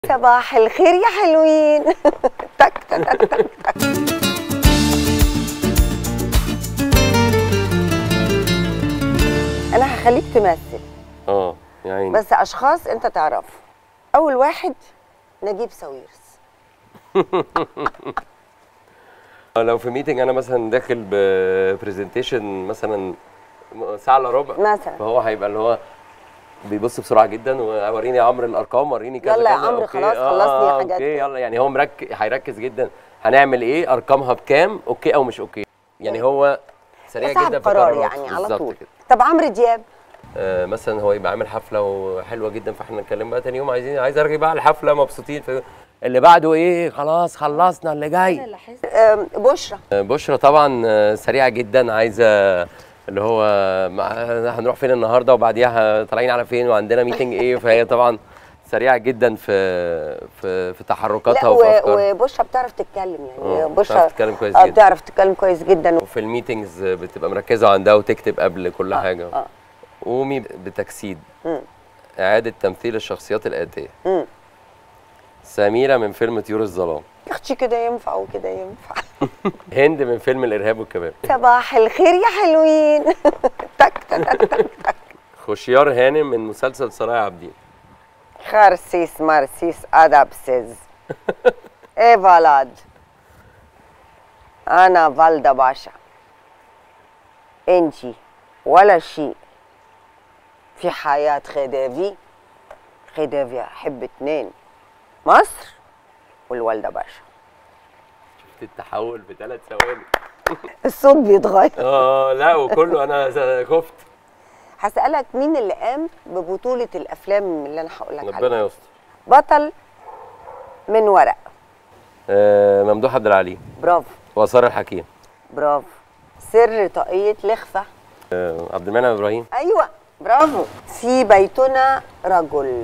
صباح الخير يا حلوين تك تك تك تك تك. انا هخليك تمثل اه يا عيني بس اشخاص انت تعرفهم اول واحد نجيب ساويرس لو في ميتنج انا مثلا داخل ببرزنتيشن مثلا ساعه الا ربع مثلا فهو هيبقى اللي هو بيبص بسرعه جدا ووريني يا عمرو الارقام وريني كذا يلا يا كذا. عمرو أوكي، خلاص آه، خلصني آه، حاجات اوكي كده. يلا يعني هو مركز هيركز جدا هنعمل ايه ارقامها بكام اوكي او مش اوكي يعني هو سريع صاحب جدا في قرار قراراته. يعني على بالظبط طول كده. طب عمرو دياب آه، مثلا هو يبقى عامل حفله وحلوه جدا فاحنا نتكلم بقى تاني يوم عايزين عايز ارجع بقى الحفله مبسوطين في اللي بعده ايه خلاص خلصنا اللي جاي آم، بشرى آه، بشرى طبعا آه، سريعه جدا عايزه اللي هو مع- هنروح فين النهارده وبعديها طالعين على فين وعندنا ميتنج ايه فهي طبعا سريعه جدا في في في تحركاتها لا وفي و- افكارها وبشرى بتعرف تتكلم يعني آه، بشرى بتعرف تتكلم كويس آه، جدا. بتعرف تتكلم كويس جدا وفي الميتنجز بتبقى مركزه عندها وتكتب قبل كل حاجه آه. قومي بتجسيد مم. اعاده تمثيل الشخصيات الاتيه مم. سميره من فيلم طيور الظلام يا اختي كده ينفع وكده ينفع هند من فيلم الارهاب والكباب صباح الخير يا حلوين تك تك تك تك تك خشيار هانم من مسلسل سرايا عابدين خارسيس مارسيس ادابسيز ايه فالاد انا فالدا باشا انتي ولا شيء في حياة خديفي خديفي احب اتنين مصر والوالدة باشا شفت التحول في ثلاث ثواني الصوت بيتغير اه لا وكله انا ز- خفت هسألك مين اللي قام ببطولة الأفلام اللي أنا هقول لك عليها ربنا يستر بطل من ورق آه ممدوح عبد العليم برافو وسارة الحكيم برافو سر طاقية لخفة آه عبد المنعم ابراهيم أيوة برافو في بيتنا رجل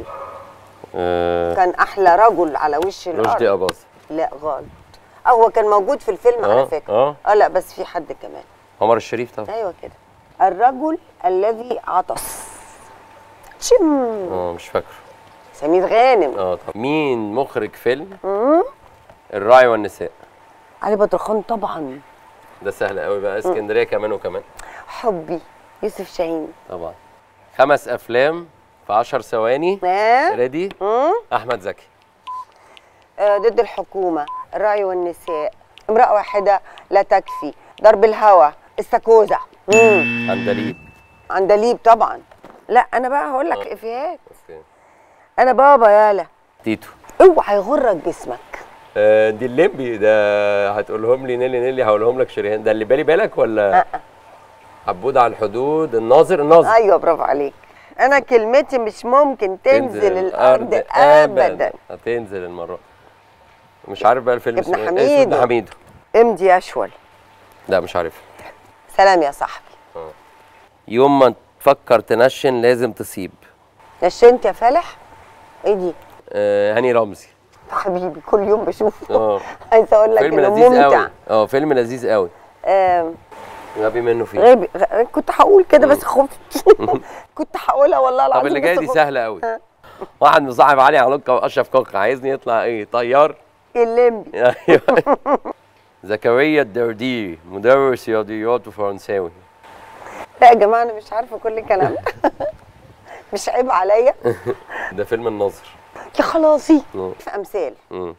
آه كان أحلى رجل على وش رشدي الأرض اباظه لا غلط أه هو كان موجود في الفيلم آه، على فكرة آه. اه لا بس في حد كمان عمر الشريف طبعا أيوة كده الرجل الذي عطس تشم اه مش فاكره سمير غانم اه طب مين مخرج فيلم الراعي والنساء علي بدرخان طبعا ده سهل قوي بقى اسكندريه كمان وكمان حبي يوسف شاهين طبعا خمس افلام في 10 ثواني ها ريدي مم؟ احمد زكي آه، ضد الحكومة الرأي والنساء امرأة واحدة لا تكفي ضرب الهوى استاكوزا مم. عندليب عندليب طبعا لا انا بقى هقول لك افيهات أوكي. انا بابا يالا تيتو اوعى يغرك جسمك آه، دي الليمبي ده هتقولهم لي نيلي نيلي هقولهم لك شريهان ده اللي بالي بالك ولا آه. عبود على الحدود الناظر الناظر ايوه برافو عليك انا كلمتي مش ممكن تنزل الارض ابدا هتنزل المره مش عارف بقى الفيلم ابن اسمه إيه. حميدو. اسمه ابن حميدو امضي اشول لا مش عارف سلام يا صاحبي يوم ما تفكر تنشن لازم تصيب نشنت يا فالح ايه دي آه هاني رمزي حبيبي كل يوم بشوفه اه عايزه اقول لك فيلم انه لذيذ ممتع قوي اه فيلم لذيذ قوي آم، غبي منه فيه غبي غ- كنت هقول كده بس خفت كنت هقولها والله العظيم طب اللي جاي بس دي خفت. سهله قوي آه. واحد مصاحب علي علوكة واشرف كوخ عايزني يطلع ايه طيار الليمبي ايوه زكريا الدرديري مدرس رياضيات وفرنساوي لا يا جماعه انا مش عارفه كل الكلام ده مش عيب عليا ده فيلم الناظر يا خلاصي مم. في امثال مم.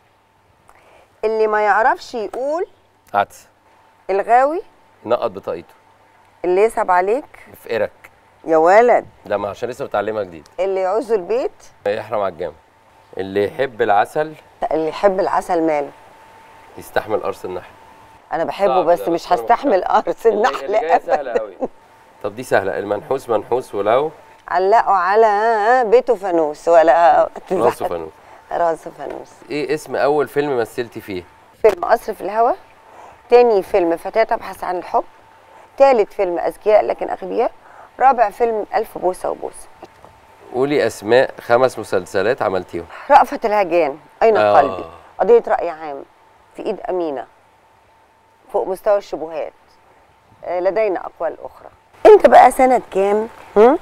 اللي ما يعرفش يقول عدس الغاوي نقط بطاقيته اللي يسب عليك في قرك يا ولد ده ما عشان لسه متعلمها جديد اللي يعوزه البيت يحرم على الجامع اللي يحب العسل اللي يحب العسل ماله يستحمل قرص النحل انا بحبه صعب بس ده، مش بس أنا هستحمل بحبه. قرص اللي- النحل اللي جايه أبداً. سهله قوي طب دي سهله المنحوس منحوس ولو علقوا على بيته فانوس ولا راسه فانوس راسه فانوس ايه اسم اول فيلم مثلتي فيه فيلم قصر في الهوى تاني فيلم فتاة تبحث عن الحب تالت فيلم أذكياء لكن أغبياء رابع فيلم ألف بوسة وبوسة قولي اسماء خمس مسلسلات عملتيهم رأفت الهجان أين آه. قلبي قضية رأي عام في إيد أمينة فوق مستوى الشبهات آه، لدينا أقوال أخرى أنت بقى سنة كام؟ هم؟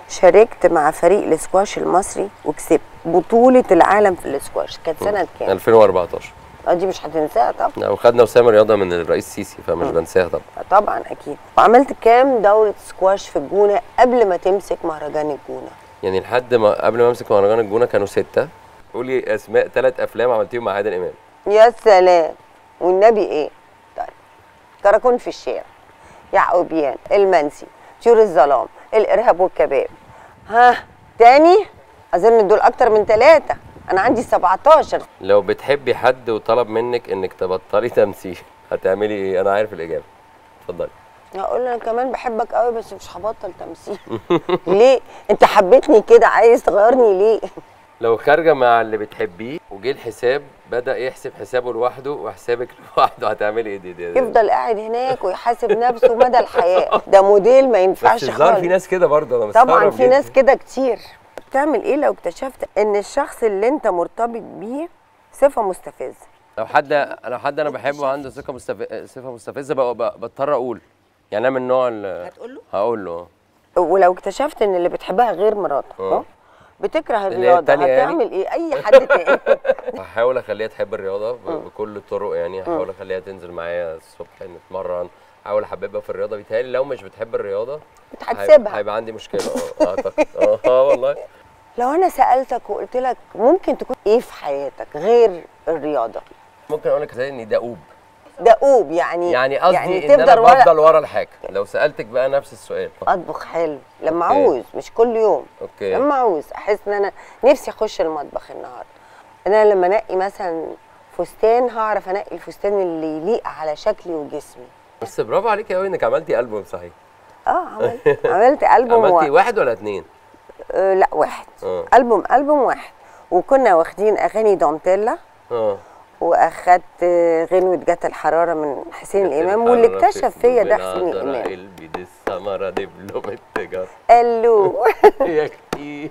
شاركت مع فريق الاسكواش المصري وكسبت بطولة العالم في الاسكواش كانت سنة كام؟ 2014 اه دي مش هتنساها طبعا لا، وخدنا وسام رياضه من الرئيس سيسي فمش بنساها طبعا طبعا اكيد وعملت كام دورة سكواش في الجونة قبل ما تمسك مهرجان الجونة؟ يعني لحد ما قبل ما امسك مهرجان الجونه كانوا سته قولي اسماء ثلاث افلام عملتيهم مع عادل امام يا سلام والنبي ايه؟ طيب كراكون في الشارع يعقوبيان المنسي طيور الظلام الارهاب والكباب ها تاني اظن دول اكتر من ثلاثة انا عندي 17 لو بتحبي حد وطلب منك انك تبطلي تمثيل هتعملي ايه انا عارف الاجابه اتفضلي هقول له انا كمان بحبك قوي بس مش هبطل تمثيل ليه انت حبيتني كده عايز تغيرني ليه لو خارجه مع اللي بتحبيه وجه الحساب بدا يحسب حسابه لوحده وحسابك لوحده هتعملي ايه دي, دي, دي. يفضل قاعد هناك ويحاسب نفسه مدى الحياه ده موديل ما بس ينفعش الظاهر في خالص ناس كده برضه انا طبعا مستغرب في جداً. ناس كده كتير بتعمل ايه لو اكتشفت ان الشخص اللي انت مرتبط بيه صفه مستفزه لو حد لو حد انا بحبه عنده ثقه مستف... صفه مستفزه بقى بقى بضطر اقول يعني انا من النوع اللي هتقول له هقول له ولو اكتشفت ان اللي بتحبها غير مراتك اه. اه بتكره اللي هي الرياضه التانية يعني؟ هتعمل ايه اي حد تاني هحاول اخليها تحب الرياضه ب- بكل الطرق يعني هحاول اخليها تنزل معايا الصبح نتمرن احاول احببها في الرياضه بيتهيألي لو مش بتحب الرياضه هيبقى- هتسيبها هيبقى عندي مشكله اه اعتقد اه اه والله لو انا سالتك وقلت لك ممكن تكون ايه في حياتك غير الرياضه ممكن اقول لك زي اني دؤوب دؤوب يعني يعني قصدي يعني ان انا تفضل ورا بفضل ورا الحاجه لو سالتك بقى نفس السؤال اطبخ حلو لما أوكي. عاوز مش كل يوم اوكي لما عاوز احس ان انا نفسي اخش المطبخ النهارده انا لما انقي مثلا فستان هعرف انقي الفستان اللي يليق على شكلي وجسمي بس برافو عليكي قوي انك عملتي البوم صحيح اه عملت عملت البوم عملتي و... واحد ولا اتنين آه لا واحد اه البوم البوم واحد وكنا واخدين اغاني دونتيلا اه واخدت آه، غنوه جت الحراره من حسين الامام واللي اكتشف فيا ده حسين الامام البيد السمرة دبلوم التجارة قال له يا اختي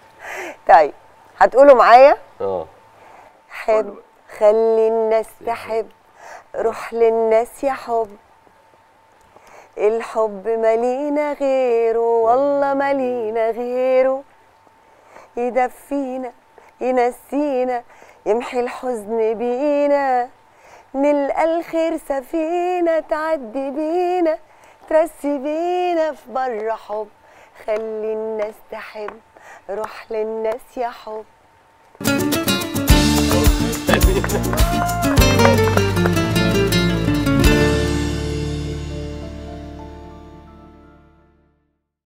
طيب هتقولوا معايا اه حب خلي الناس تحب روح للناس يا حب الحب مالينا غيره والله مالينا غيره يدفينا ينسينا يمحي الحزن بينا نلقى الخير سفينة تعدي بينا ترسي بينا في بر حب خلي الناس تحب روح للناس يا حب